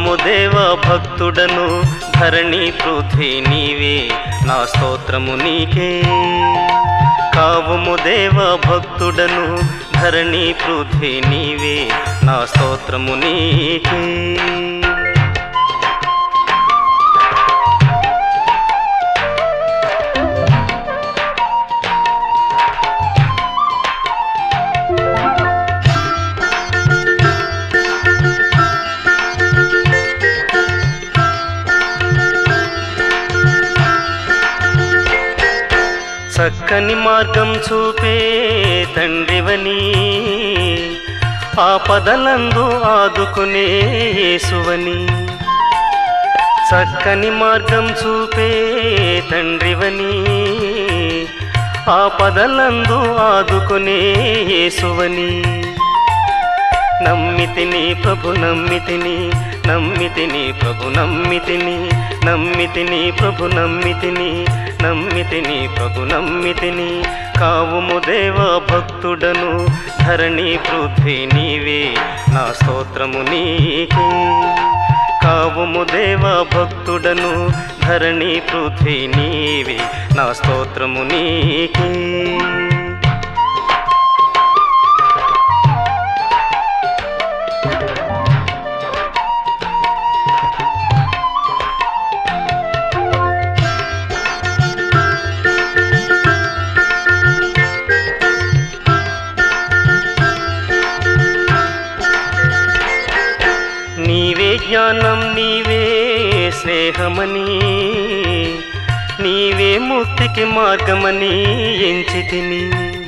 కావుము దేవ భక్తుడను ధరణి పృథ్వీ నీవే నా స్తోత్రము నీకే కావుము దేవ భక్తుడను ధరణి పృథ్వీ నీవే నా స్తోత్రము నీకే చక్కని మార్గం చూపే తండ్రివని ఆపదలందు ఆదుకునే యేసువని చక్కని మార్గం చూపే తండ్రివని ఆపదలందు ఆదుకునే యేసువని నమ్మితిని ప్రభు నమ్మితిని నమ్మితిని ప్రభు నమ్మితిని నమ్మితిని ప్రభు నమ్మితిని నమ్మితిని ప్రభు నమ్మితిని కావుము దేవ భక్తుడను ధరణి పృథ్వీ నీవే నా స్తోత్రము నీకే కావుము దేవ భక్తుడను ధరణి పృథ్వీ నీవే నా స్తోత్రము నీకే నీవే జ్ఞానం నీవే స్నేహమని నీవే ముక్తికి మార్గమని ఎంచితిని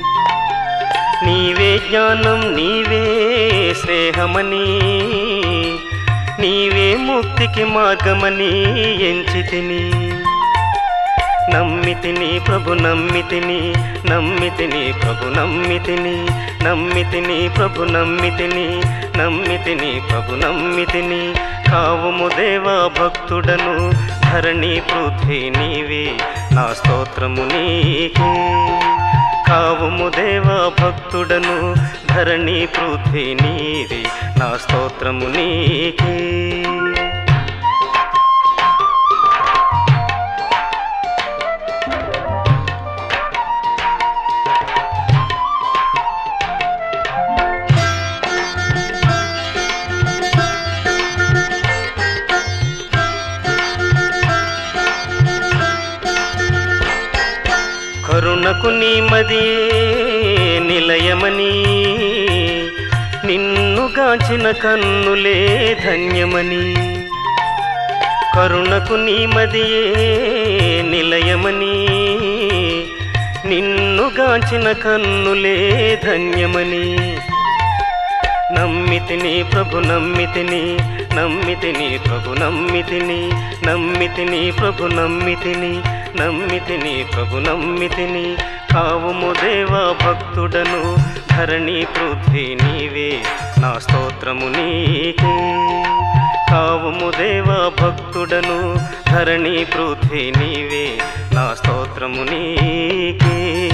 నీవే జ్ఞానం నీవే స్నేహమని నీవే ముక్తికి మార్గమని ఎంచితిని నమ్మితిని ప్రభు నమ్మితిని నమ్మితిని ప్రభు నమ్మితిని నమ్మితిని ప్రభు నమ్మితిని నమ్మితిని ప్రభు నమ్మితిని కావుము దేవా భక్తుడను ధరణి పృథ్వీ నీవే నా స్తోత్రము నీకే కావుము దేవా భక్తుడను ధరణి పృథ్వీ నీవే నా స్తోత్రము నీకే కరుణకు నీ మదియే నిలయమని నిన్ను గాచిన కన్నులే ధన్యమని కరుణకు నీ మదియే నిలయమని నిన్ను గాచిన కన్నులే ధన్యమని నమ్మితిని ప్రభు నమ్మితిని నమ్మితిని ప్రభు నమ్మితిని నమ్మితిని ప్రభు నమ్మితిని నమ్మితిని ప్రభు నమ్మితిని కావుము దేవా భక్తుడను ధరణి పృథ్వీ నీవే నా స్తోత్రము నీకే కావుము దేవా భక్తుడను ధరణి పృథ్వీ నీవే నా స్తోత్రము నీకే